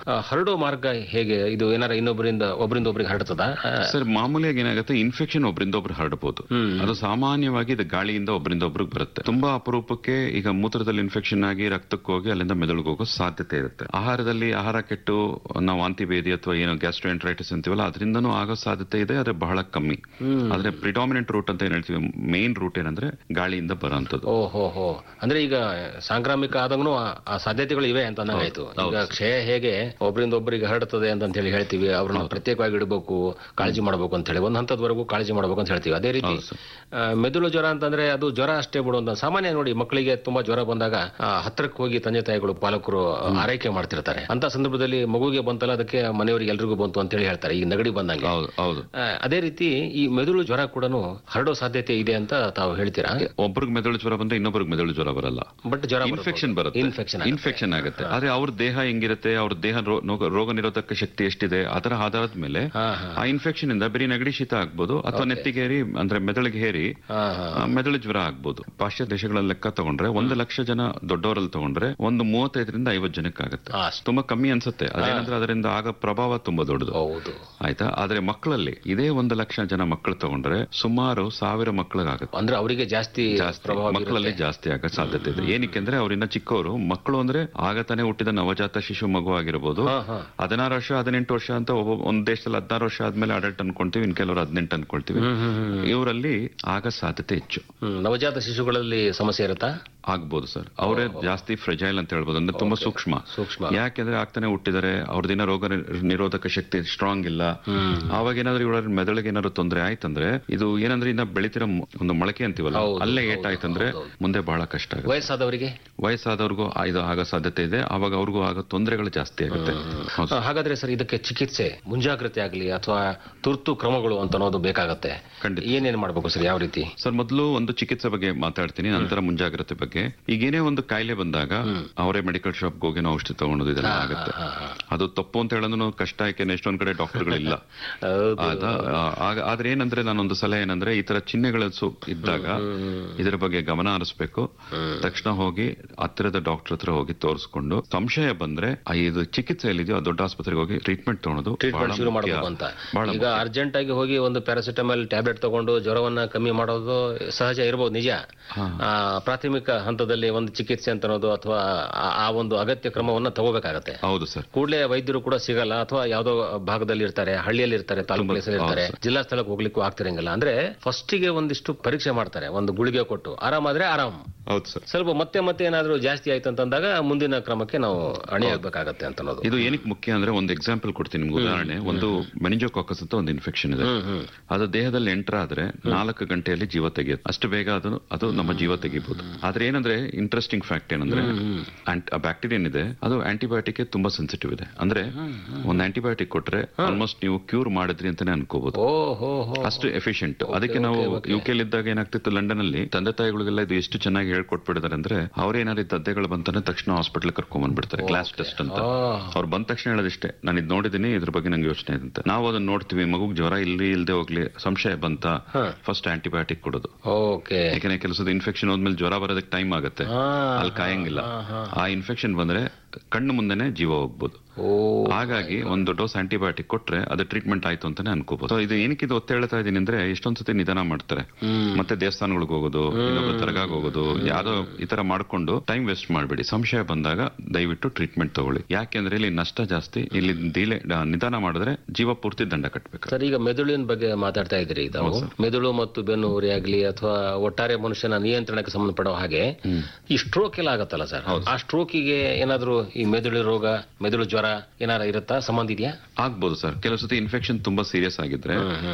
ಆ, ಹರಡೋ ಮಾರ್ಗ ಹೇಗೆ ಇದು ಏನಾರ ಇನ್ನೊಬ್ಬರಿಂದ ಒಬ್ಬರಿಂದ ಒಬ್ಬರಿಗೆ ಹರಡ್ತದ ಸರ್ ಮಾಮೂಲಿಯಾಗಿ ಏನಾಗುತ್ತೆ ಇನ್ಫೆಕ್ಷನ್ ಒಬ್ರಿಂದ ಒಬ್ರು ಹರಡಬಹುದು ಅದು ಸಾಮಾನ್ಯವಾಗಿ ಇದು ಗಾಳಿಯಿಂದ ಒಬ್ಬರಿಂದ ಒಬ್ರಿಗೆ ಬರುತ್ತೆ ತುಂಬಾ ಅಪರೂಪಕ್ಕೆ ಈಗ ಮೂತ್ರದಲ್ಲಿ ಇನ್ಫೆಕ್ಷನ್ ಆಗಿ ರಕ್ತಕ್ಕೆ ಹೋಗಿ ಅಲ್ಲಿಂದ ಮೆದುಳಿಗೆ ಹೋಗೋ ಸಾಧ್ಯತೆ ಇರುತ್ತೆ ಆಹಾರದಲ್ಲಿ ಆಹಾರ ಕೆಟ್ಟು ನಾವು ವಾಂತಿ ಭೇದಿ ಅಥವಾ ಏನೋ ಗ್ಯಾಸ್ಟ್ರೋಎಂಟ್ರೈಟಿಸ್ ಅಂತೀವಲ್ಲ ಅದರಿಂದನೂ ಆಗೋ ಸಾಧ್ಯತೆ ಇದೆ ಆದ್ರೆ ಬಹಳ ಕಮ್ಮಿ ಆದ್ರೆ ಪ್ರಿಡಾಮಿನೆಂಟ್ ರೂಟ್ ಅಂತ ಏನ್ ಹೇಳ್ತೀವಿ ಮೇನ್ ರೂಟ್ ಏನಂದ್ರೆ ಗಾಳಿಯಿಂದ ಬರೋಂಥದ್ದು ಓಹೋ ಹೋ ಅಂದ್ರೆ ಈಗ ಸಾಂಕ್ರಾಮಿಕ ಆದಂಗೂ ಆ ಸಾಧ್ಯತೆಗಳು ಇವೆ ಅಂತ ಆಯ್ತು ಈಗ ಕ್ಷಯ ಹೇಗೆ ಒಬ್ಬರಿಂದ ಒಬ್ಬರಿಗೆ ಹರಡುತ್ತದೆ ಅಂತ ಹೇಳಿ ಹೇಳ್ತೀವಿ ಅವ್ರನ್ನ ಪ್ರತ್ಯೇಕವಾಗಿ ಇಡಬೇಕು ಕಾಳಜಿ ಮಾಡಬೇಕು ಅಂತ ಹೇಳಿ ಒಂದ್ ಹಂತದವರೆಗೂ ಕಾಳಜಿ ಮಾಡಬೇಕು ಅಂತ ಹೇಳ್ತೀವಿ ಅದೇ ರೀತಿ ಆ, ಮೆದುಳು ಜ್ವರ ಅಂತಂದ್ರೆ ಅದು ಜ್ವರ ಅಷ್ಟೇ ಬಿಡು ಅಂತ ಸಾಮಾನ್ಯ ನೋಡಿ ಮಕ್ಕಳಿಗೆ ತುಂಬಾ ಜ್ವರ ಬಂದಾಗ ಆ, ಹತ್ರಕ್ಕೆ ಹೋಗಿ ತಂದೆ ತಾಯಿಗಳು ಪಾಲಕರು ಆರೈಕೆ ಮಾಡ್ತಿರ್ತಾರೆ ಅಂತ ಸಂದರ್ಭದಲ್ಲಿ ಮಗುಗೆ ಬಂತಲ್ಲ ಅದಕ್ಕೆ ಮನೆಯವರಿಗೆ ಎಲ್ರಿಗೂ ಬಂತು ಅಂತ ಹೇಳಿ ಹೇಳ್ತಾರೆ ಈ ನೆಗಡಿ ಬಂದಂಗೆ ಹೌದು ಹೌದು ಆ, ಅದೇ ರೀತಿ ಈ ಮೆದುಳು ಜ್ವರ ಕೂಡ ಹರಡೋ ಸಾಧ್ಯತೆ ಇದೆ ಅಂತ ತಾವು ಹೇಳ್ತೀರಾ ಒಬ್ರಿಗೆ ಮೆದುಳು ಜ್ವರ ಬಂದ್ರೆ ಇನ್ನೊಬ್ರಿಗೆ ಮೆದುಳು ಜ್ವರ ಬರಲ್ಲ ಬಟ್ ಜ್ವರ ಇನ್ಫೆಕ್ಷನ್ ಬರುತ್ತೆ ಇನ್ಫೆಕ್ಷನ್ ಇನ್ಫೆಕ್ಷನ್ ಆಗುತ್ತೆ ಆದ್ರೆ ಅವ್ರ ದೇಹ ಹೆಂಗಿರುತ್ತೆ ಅವ್ರ ದೇಹ ರೋ- ನೋಗ- ರೋಗ ನಿರೋಧಕ ಶಕ್ತಿ ಎಷ್ಟಿದೆ ಅದರ ಆಧಾರದ ಮೇಲೆ ಆ ಇನ್ಫೆಕ್ಷನ್ ಇಂದ ಬರೀ ನೆಗಡಿ ಶೀತ ಆಗ್ಬೋದು ಅಥವಾ ನೆತ್ತಿಗೆ ಏರಿ ಅಂದ್ರೆ ಮೆದುಳಿಗೆ ಹೇರಿ ಹಾ ಹಾ ಆ, ಮೆದುಳು ಜ್ವರ ಆಗ್ಬೋದು ಪಾಶ್ಚಾತ್ಯ ದೇಶಗಳ ಲೆಕ್ಕ ತಗೊಂಡ್ರೆ ಒಂದು ಲಕ್ಷ ಜನ ದೊಡ್ಡವರಲ್ಲಿ ತಗೊಂಡ್ರೆ ಒಂದು ಮೂವತ್ತೈದರಿಂದ ಐವತ್ತು ಜನಕ್ಕೆ ಆಗುತ್ತೆ ಆ, ತುಂಬಾ ಕಮ್ಮಿ ಅನ್ಸುತ್ತೆ ಅದೇನಂದ್ರೆ ಅದರಿಂದ ಆಗ ಪ್ರಭಾವ ತುಂಬಾ ದೊಡ್ಡದು ಹೌದು ಆಯ್ತಾ ಆದ್ರೆ ಮಕ್ಕಳಲ್ಲಿ ಇದೇ ಒಂದು ಲಕ್ಷ ಜನ ಮಕ್ಕಳು ತಗೊಂಡ್ರೆ ಸುಮಾರು ಸಾವಿರ ಮಕ್ಕಳಿಗಾಗುತ್ತೆ ಅಂದ್ರೆ ಅವರಿಗೆ ಜಾಸ್ತಿ ಜಾಸ್ತಿ ಪ್ರಭಾವ ಮಕ್ಕಳಲ್ಲಿ ಜಾಸ್ತಿ ಆಗೋ ಸಾಧ್ಯತೆ ಇದೆ ಏನಕ್ಕೆ ಅಂದ್ರೆ ಅವರಿನ್ನ ಚಿಕ್ಕವರು ಮಕ್ಕಳು ಅಂದ್ರೆ ಆಗ ತಾನೇ ಹುಟ್ಟಿದ ನವಜಾತ ಶಿಶು ಮಗು ಆಗಿರ್ಬೋದು ಹಾ, ಹಾ. ಹದಿನಾರು ವರ್ಷ ಹದಿನೆಂಟು ವರ್ಷ ಅಂತ ಒಬ್ಬ ಒಂದ್ ದೇಶದಲ್ಲಿ ಹದಿನಾರು ವರ್ಷ ಆದ್ಮೇಲೆ ಅಡಲ್ಟ್ ಅನ್ಕೊಂತೀವಿ ಇನ್ ಕೆಲವರು ಹದಿನೆಂಟು ಅನ್ಕೊಳ್ತೀವಿ ಇವರಲ್ಲಿ ಆಗ ಸಾಧ್ಯತೆ ಹೆಚ್ಚು ಹ್ಮ್, ನವಜಾತ ಶಿಶುಗಳಲ್ಲಿ ಸಮಸ್ಯೆ ಇರುತ್ತಾ ಆಗ್ಬೋದು ಸರ್ ಅವರೇ ಜಾಸ್ತಿ ಫ್ರೆಜೈಲ್ ಅಂತ ಹೇಳ್ಬೋದು ಅಂದ್ರೆ ತುಂಬಾ ಸೂಕ್ಷ್ಮ ಸೂಕ್ಷ್ಮ ಯಾಕೆಂದ್ರೆ ಆಗ್ತಾನೆ ಹುಟ್ಟಿದರೆ ಅವ್ರದಿನ ರೋಗ ನಿ- ನಿರೋಧಕ ಶಕ್ತಿ ಸ್ಟ್ರಾಂಗ್ ಇಲ್ಲ ಅವಾಗ ಏನಾದ್ರು ಇವರ ಮೆದುಳಿಗೆ ಏನಾದ್ರು ತೊಂದರೆ ಆಯ್ತಂದ್ರೆ ಇದು ಏನಂದ್ರೆ ಇನ್ನ ಬೆಳಿತಿರೋ ಮ- ಒಂದು ಮೊಳಕೆ ಅಂತೀವಲ್ಲ ಹೌದು, ಅಲ್ಲೇ ಹೌದು, ಏಟಾಯ್ತಂದ್ರೆ ಮುಂದೆ ಬಹಳ ಕಷ್ಟ ಆಗುತ್ತೆ ವಯಸ್ಸಾದವರಿಗೆ ವಯಸ್ಸಾದವ್ರಿಗೂ ಆ- ಇದು ಆಗೋ ಸಾಧ್ಯತೆ ಇದೆ ಅವಾಗ ಅವ್ರಿಗೂ ಆಗೋ ತೊಂದರೆಗಳು ಜಾಸ್ತಿ ಆಗುತ್ತೆ ಹೌದು. ಆ, ಹಾಗಾದ್ರೆ ಸರ್ ಇದಕ್ಕೆ ಚಿಕಿತ್ಸೆ ಮುಂಜಾಗ್ರತೆ ಆಗಲಿ ಅಥವಾ ತುರ್ತು ಕ್ರಮಗಳು ಅಂತ ಅನ್ನೋದು ಬೇಕಾಗತ್ತೆ ಖಂಡಿತ. ಏನೇನ್ ಮಾಡ್ಬೇಕು ಸರ್ ಯಾವ ರೀತಿ ಸರ್ ಮೊದಲು ಒಂದು ಚಿಕಿತ್ಸೆ ಬಗ್ಗೆ ಮಾತಾಡ್ತೀನಿ ನಂತರ ಮುಂಜಾಗ್ರತೆ ಬಗ್ಗೆ ಈಗ ಏನೇ ಒಂದು ಕಾಯಿಲೆ ಬಂದಾಗ ಅವರೇ ಮೆಡಿಕಲ್ ಶಾಪ್ ಹೋಗಿ ನಾವು ಔಷಧಿ ತಗೊಳೋದು ಇದೆಲ್ಲ ಆಗುತ್ತೆ ಅದು ತಪ್ಪು ಅಂತ ಹೇಳೋದು ಕಷ್ಟ ಯಾಕೆಂದ್ರೆ ಎಷ್ಟೊಂದ್ ಕಡೆ ಡಾಕ್ಟರ್ಗಳಿಲ್ಲ ಹೌದು. ಆಯ್ತಾ? ಆ- ಆಗ- ಆದ್ರೆ ಏನಂದ್ರೆ ನಾನೊಂದು ಸಲಹೆ ಏನಂದ್ರೆ ಈ ತರ ಚಿಹ್ನೆಗಳ ಸು- ಇದ್ದಾಗ ಇದರ ಬಗ್ಗೆ ಗಮನ ಹರಿಸ್ಬೇಕು ತಕ್ಷಣ ಹೋಗಿ ಹತ್ತಿರದ ಡಾಕ್ಟರ್ ಹತ್ರ ಹೋಗಿ ತೋರಿಸ್ಕೊಂಡು ಸಂಶಯ ಬಂದ್ರೆ ಆ ಇದು ಚಿಕಿತ್ಸೆ ಎಲ್ಲಿದೆಯೋ ಆ ದೊಡ್ಡ ಆಸ್ಪತ್ರೆಗೆ ಹೋಗಿ ಟ್ರೀಟ್ಮೆಂಟ್ ತಗೊಳೋದು ಬಹಳ ಟ್ರೀಟ್ಮೆಂಟ್ ಶುರು ಮುಖ್ಯ. ಮಾಡಬೇಕು ಅಂತ ಬಹಳ ಈಗ ಅರ್ಜೆಂಟ್ ಆಗಿ ಹೋಗಿ ಒಂದು ಪ್ಯಾರಾಸಿಟಮಾಲ್ ಟ್ಯಾಬ್ಲೆಟ್ ತಗೊಂಡು ಜ್ವರವನ್ನ ಕಮ್ಮಿ ಮಾಡೋದು ಸಹಜ ಇರಬಹುದು ನಿಜ ಆ, ಪ್ರಾಥಮಿಕ ಹಂತದಲ್ಲಿ ಒಂದು ಚಿಕಿತ್ಸೆ ಅಂತ ಅನ್ನೋದು ಅಥವಾ ಆ- ಆ ಒಂದು ಅಗತ್ಯ ಕ್ರಮವನ್ನ ತಗೋಬೇಕಾಗತ್ತೆ ಹೌದು ಸರ್ ಕೂಡಲೇ ವೈದ್ಯರು ಕೂಡ ಸಿಗಲ್ಲ ಅಥವಾ ಯಾವ್ದೋ ಭಾಗದಲ್ಲಿ ಇರ್ತಾರೆ ಹಳ್ಳಿಯಲ್ಲಿ ಇರ್ತಾರೆ ತಾಲೂಕು ಪ್ಲೇಸಲ್ಲಿ ಇರ್ತಾರೆ ಜಿಲ್ಲಾ ಸ್ಥಳಕ್ಕೆ ಹೋಗ್ಲಿಕ್ಕೂ ಆಗ್ತಿರಂಗಿಲ್ಲ ಅಂದ್ರೆ ಫಸ್ಟಿಗೆ ಒಂದಿಷ್ಟು ಪರೀಕ್ಷೆ ಮಾಡ್ತಾರೆ ಒಂದು ಗುಳಿಗೆ ಕೊಟ್ಟು ಆರಾಮಾದ್ರೆ ಆರಾಮ್ ಹೌದು ಸರ್ ಸ್ವಲ್ಪ ಮತ್ತೆ ಮತ್ತೆ ಏನಾದ್ರೂ ಜಾಸ್ತಿ ಆಯ್ತು ಅಂತಂದಾಗ ಮುಂದಿನ ಕ್ರಮಕ್ಕೆ ನಾವು ಅಣಿಯಾಗಬೇಕಾಗತ್ತೆ ಅಂತ ಅನ್ನೋದು ಇದು ಏನಕ್ಕೆ ಮುಖ್ಯ ಅಂದ್ರೆ ಒಂದು ಎಕ್ಸಾಂಪಲ್ ಕೊಡ್ತೀನಿ ನಿಮ್ಗೆ ಉದಾಹರಣೆ ಒಂದು ಮೆನಿಜೋಕಾಕಸ್ ಅಂತ ಒಂದು ಇನ್ಫೆಕ್ಷನ್ ಇದೆ ಅದು ದೇಹದಲ್ಲಿ ಎಂಟರ್ ಆದ್ರೆ ನಾಲ್ಕು ಗಂಟೆಯಲ್ಲಿ ಜೀವ ತೆಗೆಯುತ್ತೆ ಅಷ್ಟು ಬೇಗ ಅದು ಅದು ನಮ್ಮ ಜೀವ ತೆಗಿಬಹುದು ಆದ್ರೆ ಏನಂದ್ರೆ ಇಂಟ್ರೆಸ್ಟಿಂಗ್ ಫ್ಯಾಕ್ಟ್ ಏನಂದ್ರೆ ಬ್ಯಾಕ್ಟೀರಿಯಾ ಏನಿದೆ ಅದು ಆಂಟಿಬಯೋಟಿಕ್ ತುಂಬಾ ಸೆನ್ಸಿಟಿವ್ ಇದೆ ಅಂದ್ರೆ ಒಂದು ಆಂಟಿಬಯೋಟಿಕ್ ಕೊಟ್ರೆ ಆಲ್ಮೋಸ್ಟ್ ನೀವು ಕ್ಯೂರ್ ಮಾಡಿದ್ರಿ ಅಂತಾನೆ ಅನ್ಕೋಬಹುದು ಓ ಹೋ ಹೋ ಅಷ್ಟು ಎಫಿಷಿಯಂಟ್ ಅದಕ್ಕೆ ನಾವು ಯು ಕೆ ಇದ್ದಾಗ ಏನಾಗ್ತಿತ್ತು ಲಂಡನ್ ಅಲ್ಲಿ ತಂದೆ ತಾಯಿಗಳಿಗೆಲ್ಲ ಇದು ಎಷ್ಟು ಚೆನ್ನಾಗಿ ಹೇಳ್ಕೊಟ್ಬಿಟ್ಟಿದ್ದಾರೆ ಅಂದ್ರೆ ಅವ್ರೇನಾದ್ರು ಈ ದದ್ದೆಗಳು ಬಂತಾನೆ ತಕ್ಷಣ ಹಾಸ್ಪಿಟಲ್ ಕರ್ಕೊಂಡ್ ಬಂದ್ಬಿಡ್ತಾರೆ ಕ್ಲಾಸ್ ಟೆಸ್ಟ್ ಅಂತ ಅವ್ರು ಬಂದ ತಕ್ಷಣ ಹೇಳೋದಿಷ್ಟೇ ನಾನು ಇದು ನೋಡಿದೀನಿ ಇದ್ರ ಬಗ್ಗೆ ನಂಗೆ ಯೋಚನೆ ಇದೆ ಅಂತ ನಾವು ಅದನ್ನ ನೋಡ್ತೀವಿ ಮಗುಗ್ ಜ್ವರ ಇಲ್ಲಿ ಇಲ್ದೆ ಹೋಗ್ಲಿ ಸಂಶಯ ಬಂತ ಫಸ್ಟ್ ಆಂಟಿಬಯೋಟಿಕ್ ಕೊಡೋದು ಓಕೆ ಯಾಕಂದ್ರೆ ಕೆಲಸದ ಇನ್ಫೆಕ್ಷನ್ ಹೋದ್ಮೇಲೆ ಜ್ವರ ಬರೋದಕ್ಕೆ ಟೈಮ್ ಆಗುತ್ತೆ ಅಲ್ಲಿ ಕಾಯಂಗಿಲ್ಲ ಆ ಇನ್ಫೆಕ್ಷನ್ ಬಂದ್ರೆ ಕಣ್ಣು ಮುಂದೆನೆ ಜೀವ ಹೋಗ್ಬೋದು ಓ ಹಾಗಾಗಿ ಒಂದು ಡೋಸ್ ಆಂಟಿಬಯೋಟಿಕ್ ಕೊಟ್ರೆ ಅದು ಟ್ರೀಟ್ಮೆಂಟ್ ಆಯ್ತು ಅಂತಾನೆ ಅನ್ಕೋಬಹುದು So, ಇದು ಏನಕ್ಕೆ ಇದು ಒತ್ತು ಹೇಳ್ತಾ ಇದೀನಿ ಅಂದ್ರೆ ಎಷ್ಟೊಂದ್ ಸತಿ ನಿಧಾನ ಮಾಡ್ತಾರೆ ಮತ್ತೆ ದೇವಸ್ಥಾನಗಳಿಗೆ ಹೋಗೋದು ಇನ್ನೊಬ್ಬ ದರ್ಗಾಗ್ ಹೋಗೋದು ಯಾವ್ದೋ ಈ ತರ ಮಾಡ್ಕೊಂಡು ಟೈಮ್ ವೇಸ್ಟ್ ಮಾಡಬೇಡಿ ಸಂಶಯ ಬಂದಾಗ ದಯವಿಟ್ಟು ಟ್ರೀಟ್ಮೆಂಟ್ ತಗೊಳ್ಳಿ ಯಾಕೆಂದ್ರೆ ಇಲ್ಲಿ ನಷ್ಟ ಜಾಸ್ತಿ ಇಲ್ಲಿ ದಿಲೆ ನಿಧಾನ ಮಾಡಿದ್ರೆ ಜೀವ ಪೂರ್ತಿ ದಂಡ ಕಟ್ಬೇಕು ಸರ್ ಈಗ ಮೆದುಳಿನ ಬಗ್ಗೆ ಮಾತಾಡ್ತಾ ಇದ್ರಿ ತಾವು ಮೆದುಳು ಮತ್ತು ಬೆನ್ನು ಉರಿ ಆಗ್ಲಿ ಅಥವಾ ಒಟ್ಟಾರೆ ಮನುಷ್ಯನ ನಿಯಂತ್ರಣಕ್ಕೆ ಸಂಬಂಧಪಡೋ ಹಾಗೆ ಈ ಸ್ಟ್ರೋಕ್ ಎಲ್ಲ ಆಗತ್ತಲ್ಲ ಸರ್ ಆ ಸ್ಟ್ರೋಕಿಗೆ ಏನಾದ್ರೂ ಈ ಮೆದುಳು ರೋಗ ಮೆದುಳು ಜ್ವರ ಏನಾರ ಇರುತ್ತಾ ಸಂಬಂಧ ಇದೆಯಾ ಆಗ್ಬೋದು ಸರ್ ಕೆಲವು ಸತಿ ಇನ್ಫೆಕ್ಷನ್ ತುಂಬಾ ಸೀರಿಯಸ್ ಆಗಿದ್ರೆ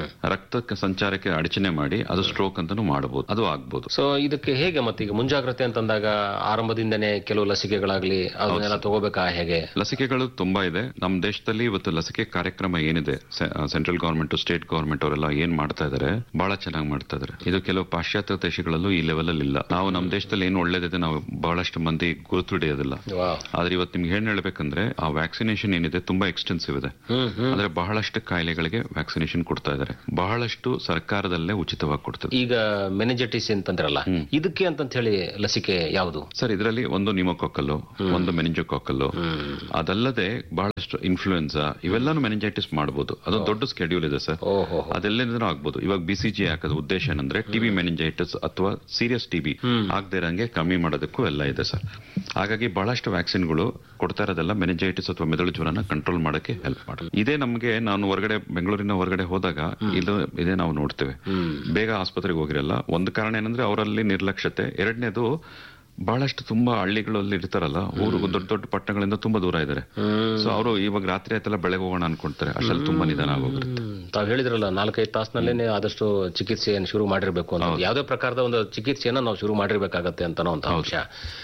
ರಕ್ತ ಸಂಚಾರಕ್ಕೆ ಅಡಚಣೆ ಮಾಡಿ ಅದು ಸ್ಟ್ರೋಕ್ ಅಂತಾನು ಮಾಡಬಹುದು ಅದು ಆಗ್ಬೋದು ಸೊ ಇದಕ್ಕೆ ಹೇಗೆ ಮತ್ತೆ ಈಗ ಮುಂಜಾಗ್ರತೆ ಅಂತಂದಾಗ ಆರಂಭದಿಂದನೇ ಕೆಲವು ಲಸಿಕೆಗಳಾಗ್ಲಿ ಅದನ್ನೆಲ್ಲ ತಗೋಬೇಕಾ ಹೇಗೆ ಲಸಿಕೆಗಳು ತುಂಬಾ ಇದೆ ನಮ್ಮ ದೇಶದಲ್ಲಿ ಇವತ್ತು ಲಸಿಕೆ ಕಾರ್ಯಕ್ರಮ ಏನಿದೆ ಸೆಂಟ್ರಲ್ ಗವರ್ಮೆಂಟ್ ಸ್ಟೇಟ್ ಗವರ್ಮೆಂಟ್ ಅವರೆಲ್ಲ ಏನ್ ಮಾಡ್ತಾ ಇದಾರೆ ಬಹಳ ಚೆನ್ನಾಗಿ ಮಾಡ್ತಾ ಇದಾರೆ ಇದು ಕೆಲವು ಪಾಶ್ಚಾತ್ಯ ದೇಶಗಳಲ್ಲೂ ಈ ಲೆವೆಲ್ ಅಲ್ಲಿ ಇಲ್ಲ ನಾವು ನಮ್ಮ ದೇಶದಲ್ಲಿ ಏನು ಒಳ್ಳೇದಿದೆ ನಾವು ಬಹಳಷ್ಟು ಮಂದಿ ಗುರುತು ಹಿಡಿಯೋದಿಲ್ಲ ವಾವ್. ಆದ್ರೆ ಇವತ್ತು ನಿಮ್ಗೆ ಏನ್ ಹೇಳ್ಬೇಕಂದ್ರೆ ಆ ವ್ಯಾಕ್ಸಿನ್ ವ್ಯಾಕ್ಸಿನೇಷನ್ ಏನಿದೆ ತುಂಬಾ ಎಕ್ಸ್ಟೆನ್ಸಿವ್ ಇದೆ ಹ್ಮ್ ಹ್ಮ್ ಅಂದ್ರೆ ಬಹಳಷ್ಟು ಕಾಯಿಲೆಗಳಿಗೆ ವ್ಯಾಕ್ಸಿನೇಷನ್ ಕೊಡ್ತಾ ಇದ್ದಾರೆ ಬಹಳಷ್ಟು ಸರ್ಕಾರದಲ್ಲೇ ಉಚಿತವಾಗಿ ಕೊಡ್ತದೆ ಈಗ ಮೆನಿಜೆಟಿಸ್ ಅಂತಂದ್ರಲ್ಲ ಇದಕ್ಕೆ ಅಂತಂತ ಹೇಳಿ ಲಸಿಕೆ ಯಾವುದು ಸರ್ ಇದರಲ್ಲಿ ಒಂದು ನಿಮೋಕೊಕ್ಕಲ್ಲು ಒಂದು ಮೆನಿಂಜೋಕೊಕ್ಕಲ್ಲು ಅದಲ್ಲದೆ ಬಹಳಷ್ಟು ಇನ್ಫ್ಲೂಯೆನ್ಸಾ ಇವೆಲ್ಲಾನು ಮೆನಿಂಜೈಟಿಸ್ ಮಾಡಬಹುದು ಅದೊಂದು ದೊಡ್ಡ ಸ್ಕೆಡ್ಯೂಲ್ ಇದೆ ಸರ್ ಓಹೋ ಅದೆಲ್ಲದಿಂದನೂ ಆಗ್ಬೋದು ಇವಾಗ ಬಿಸಿಜಿ ಹಾಕೋದು ಉದ್ದೇಶ ಏನಂದ್ರೆ ಟಿಬಿ ಮೆನಿಂಜೈಟಿಸ್ ಅಥವಾ ಸೀರಿಯಸ್ ಟಿಬಿ ಆಗದೆ ಇರಂಗೆ ಕಮ್ಮಿ ಮಾಡೋದಕ್ಕೂ ಎಲ್ಲ ಇದೆ ಸರ್ ಹಾಗಾಗಿ ಬಹಳಷ್ಟು ವ್ಯಾಕ್ಸಿನ್ಗಳು ಕೊಡ್ತಾ ಇರೋದೆಲ್ಲ ಮೆನಿಂಜೈಟಿಸ್ ಅಥವಾ ಮೆದುಳು ಜ್ವರನ ಕಂಟ್ರೋಲ್ ಮಾಡಕ್ಕೆ ಹೆಲ್ಪ್ ಮಾಡುತ್ತೆ ಇದೇ ನಮಗೆ ನಾನು ಹೊರಗಡೆ ಬೆಂಗಳೂರಿನ ಹೊರಗಡೆ ಹೋದಾಗ ಇದು ಇದೇ ನಾವು ನೋಡ್ತೇವೆ ಬೇಗ ಆಸ್ಪತ್ರೆಗೆ ಹೋಗಿರಲ್ಲ ಒಂದು ಕಾರಣ ಏನಂದ್ರೆ ಅವರಲ್ಲಿ ನಿರ್ಲಕ್ಷ್ಯತೆ ಎರಡನೇದು ಬಹಳಷ್ಟು ತುಂಬಾ ಹಳ್ಳಿಗಳಲ್ಲಿ ಇರ್ತಾರಲ್ಲ ಊರು ದೊಡ್ಡ ದೊಡ್ಡ ಪಟ್ಟಣಗಳಿಂದ ತುಂಬಾ ದೂರ ಇದ್ದಾರೆ ಸೊ ಅವರು ಇವಾಗ ರಾತ್ರಿ ಆಯ್ತಲ್ಲ ಬೆಳಗ್ಗೆ ಹೋಗೋಣ ಅನ್ಕೊಂತಾರೆ ಅಷ್ಟಲ್ಲಿ ತುಂಬಾ ನಿಧಾನ ಆಗೋಗಿರುತ್ತೆ ಹ್ಮ್. ತಾವ್ ಹೇಳಿದ್ರಲ್ಲ ನಾಲ್ಕೈದು ತಾಸಿನಲ್ಲೇನೆ ಆದಷ್ಟು ಚಿಕಿತ್ಸೆಯನ್ನು ಶುರು ಮಾಡಿರ್ಬೇಕು ಅಂತ ಯಾವುದೇ ಪ್ರಕಾರದ ಒಂದು ಚಿಕಿತ್ಸೆಯನ್ನ ನಾವು ಶುರು ಮಾಡಿರ್ಬೇಕಾಗತ್ತೆ ಅಂತ ಅಂತ ಅಂಶ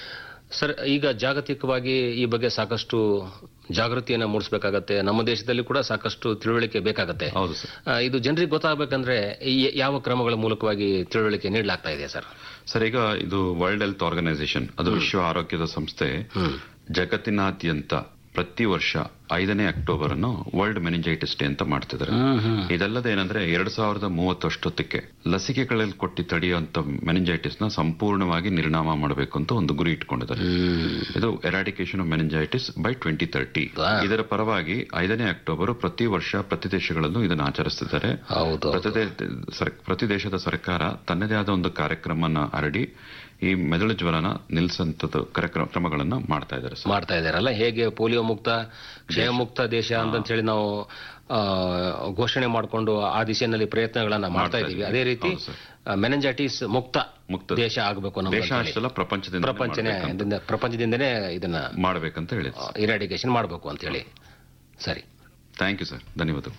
ಸರ್ ಈಗ ಜಾಗತಿಕವಾಗಿ ಈ ಬಗ್ಗೆ ಸಾಕಷ್ಟು ಜಾಗೃತಿಯನ್ನ ಮೂಡಿಸಬೇಕಾಗತ್ತೆ ನಮ್ಮ ದೇಶದಲ್ಲಿ ಕೂಡ ಸಾಕಷ್ಟು ತಿಳುವಳಿಕೆ ಬೇಕಾಗತ್ತೆ ಹೌದು ಸರ್ ಆ, ಇದು ಜನರಿಗೆ ಗೊತ್ತಾಗಬೇಕಂದ್ರೆ ಈ- ಯಾವ ಕ್ರಮಗಳ ಮೂಲಕವಾಗಿ ತಿಳುವಳಿಕೆ ನೀಡಲಾಗ್ತಾ ಇದೆ ಸರ್ ಸರ್ ಈಗ ಇದು ವರ್ಲ್ಡ್ ಹೆಲ್ತ್ ಆರ್ಗನೈಸೇಷನ್ ಅದು ವಿಶ್ವ ಆರೋಗ್ಯದ ಸಂಸ್ಥೆ ಜಗತ್ತಿನಾದ್ಯಂತ ಪ್ರತಿ ವರ್ಷ ಐದನೇ ಅಕ್ಟೋಬರ್ ಅನ್ನು ವರ್ಲ್ಡ್ ಮೆನಿಂಜೈಟಿಸ್ ಡೇ ಅಂತ ಮಾಡ್ತಿದ್ದಾರೆ ಇದಲ್ಲದೆ ಏನಂದ್ರೆ ಎರಡ್ ಸಾವಿರದ ಮೂವತ್ತಷ್ಟೊತ್ತಿಗೆ ಲಸಿಕೆಗಳಲ್ಲಿ ಕೊಟ್ಟಿ ತಡೆಯುವಂತ ಮೆನಿಂಜೈಟಿಸ್ ನ ಸಂಪೂರ್ಣವಾಗಿ ನಿರ್ನಾಮ ಮಾಡಬೇಕು ಅಂತ ಒಂದು ಗುರಿ ಇಟ್ಕೊಂಡಿದ್ದಾರೆ ಇದು eradication of meningitis by twenty thirty ಇದರ ಪರವಾಗಿ ಐದನೇ ಅಕ್ಟೋಬರ್ ಪ್ರತಿ ವರ್ಷ ಪ್ರತಿ ದೇಶಗಳಲ್ಲೂ ಇದನ್ನು ಆಚರಿಸ್ತಿದ್ದಾರೆ ಹೌದು ಪ್ರತಿ ದೇ- ಸರ್- ಪ್ರತಿ ದೇಶದ ಸರ್ಕಾರ ತನ್ನದೇ ಆದ ಒಂದು ಕಾರ್ಯಕ್ರಮನ ಹರಡಿ ಈ ಮೆದುಳು ಜ್ವರನ ನಿಲ್ಸಂತದ್ದು ಕಾರ್ಯಕ್ರಮ ಕ್ರಮಗಳನ್ನ ಮಾಡ್ತಾ ಇದ್ದಾರೆ ಸರ್ ಮಾಡ್ತಾ ಇದಾರಲ್ಲ ಹೇಗೆ ಪೋಲಿಯೋ ಮುಕ್ತ ಕ್ಷಯ ಮುಕ್ತ ದೇಶ ಅಂತ ಹೇಳಿ ನಾವು ಆ, ಘೋಷಣೆ ಮಾಡಿಕೊಂಡು ಆ ದಿಶೆಯಲ್ಲಿ ಪ್ರಯತ್ನಗಳನ್ನ ಮಾಡ್ತಾ ಇದೀವಿ ಅದೇ ರೀತಿ ಮೆನಂಜೈಟಿಸ್ ಮುಕ್ತ ಮುಕ್ತ ದೇಶ ಆಗಬೇಕು ನಮ್ಮ ದೇಶ ಅಷ್ಟೆಲ್ಲ ಪ್ರಪಂಚದಿಂದ ಪ್ರಪಂಚನೇ ಇದನ್ನ- ಪ್ರಪಂಚದಿಂದನೇ ಇದನ್ನ ಮಾಡ್ಬೇಕಂತ ಹೇಳಿ ಇರಾಡಿಕೇಶನ್ ಮಾಡಬೇಕು ಅಂತ ಹೇಳಿ ಸರಿ ಥ್ಯಾಂಕ್ ಯು ಸರ್ ಧನ್ಯವಾದ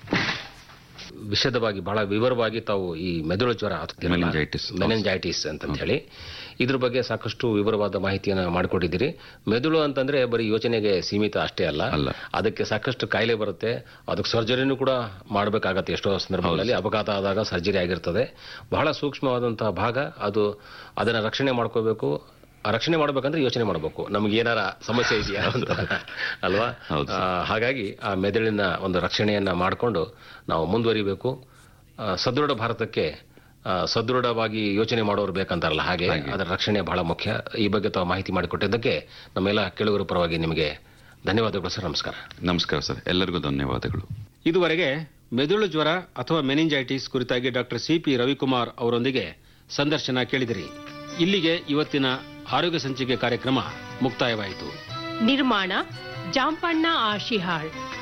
ವಿಶದವಾಗಿ ಬಹಳ ವಿವರವಾಗಿ ತಾವು ಈ ಮೆದುಳು ಜ್ವರ Meningitis. ಮೆನೆಂಜೈಟಿಸ್ ಅಂತ ಹೇಳಿ ಇದ್ರ ಬಗ್ಗೆ ಸಾಕಷ್ಟು ವಿವರವಾದ ಮಾಹಿತಿಯನ್ನು ಮಾಡಿಕೊಟ್ಟಿದ್ದೀರಿ ಮೆದುಳು ಅಂತಂದ್ರೆ ಬರೀ ಯೋಚನೆಗೆ ಸೀಮಿತ ಅಷ್ಟೇ ಅಲ್ಲ ಅಲ್ಲ. ಅದಕ್ಕೆ ಸಾಕಷ್ಟು ಕಾಯಿಲೆ ಬರುತ್ತೆ ಅದಕ್ಕೆ ಸರ್ಜರಿನೂ ಕೂಡ ಮಾಡಬೇಕಾಗತ್ತೆ ಎಷ್ಟೋ ಸಂದರ್ಭಗಳಲ್ಲಿ ಅಪಘಾತ ಆದಾಗ ಸರ್ಜರಿ ಆಗಿರ್ತದೆ ಬಹಳ ಸೂಕ್ಷ್ಮವಾದಂತಹ ಭಾಗ ಅದು ಅದನ್ನ ರಕ್ಷಣೆ ಮಾಡ್ಕೋಬೇಕು ಆ ರಕ್ಷಣೆ ಮಾಡ್ಬೇಕಂದ್ರೆ ಯೋಚನೆ ಮಾಡಬೇಕು ನಮ್ಗೆ ಏನಾರ ಸಮಸ್ಯೆ ಇದೆಯಾ ಅಂತ ಅಲ್ವಾ ಹೌದು ಆ, ಹಾಗಾಗಿ ಆ ಮೆದುಳಿನ ಒಂದು ರಕ್ಷಣೆಯನ್ನ ಮಾಡಿಕೊಂಡು ನಾವು ಮುಂದುವರಿಬೇಕು ಆ, ಸದೃಢ ಭಾರತಕ್ಕೆ ಆ, ಸದೃಢವಾಗಿ ಯೋಚನೆ ಮಾಡೋರು ಬೇಕಂತಾರಲ್ಲ ಹಾಗೆ ಅದರ ರಕ್ಷಣೆ ಬಹಳ ಮುಖ್ಯ ಈ ಬಗ್ಗೆ ತಾವು ಮಾಹಿತಿ ಮಾಡಿಕೊಟ್ಟಿದ್ದಕ್ಕೆ ನಮ್ಮೆಲ್ಲ ಕೇಳುಗರ ಪರವಾಗಿ ನಿಮಗೆ ಧನ್ಯವಾದಗಳು ಸರ್ ನಮಸ್ಕಾರ ನಮಸ್ಕಾರ ಸರ್ ಎಲ್ಲರಿಗೂ ಧನ್ಯವಾದಗಳು ಇದುವರೆಗೆ ಮೆದುಳು ಜ್ವರ ಅಥವಾ ಮೆನಿಂಜೈಟಿಸ್ ಕುರಿತಾಗಿ ಡಾಕ್ಟರ್ ಸಿ ಪಿ ರವಿಕುಮಾರ್ ಅವರೊಂದಿಗೆ ಸಂದರ್ಶನ ಕೇಳಿದಿರಿ ಇಲ್ಲಿಗೆ ಇವತ್ತಿನ ಆರೋಗ್ಯ ಸಂಚಿಕೆ ಕಾರ್ಯಕ್ರಮ ಮುಕ್ತಾಯವಾಯಿತು ನಿರ್ಮಾಣ ಜಾಂಪಣ್ಣ ಆಶಿಹಾಳ್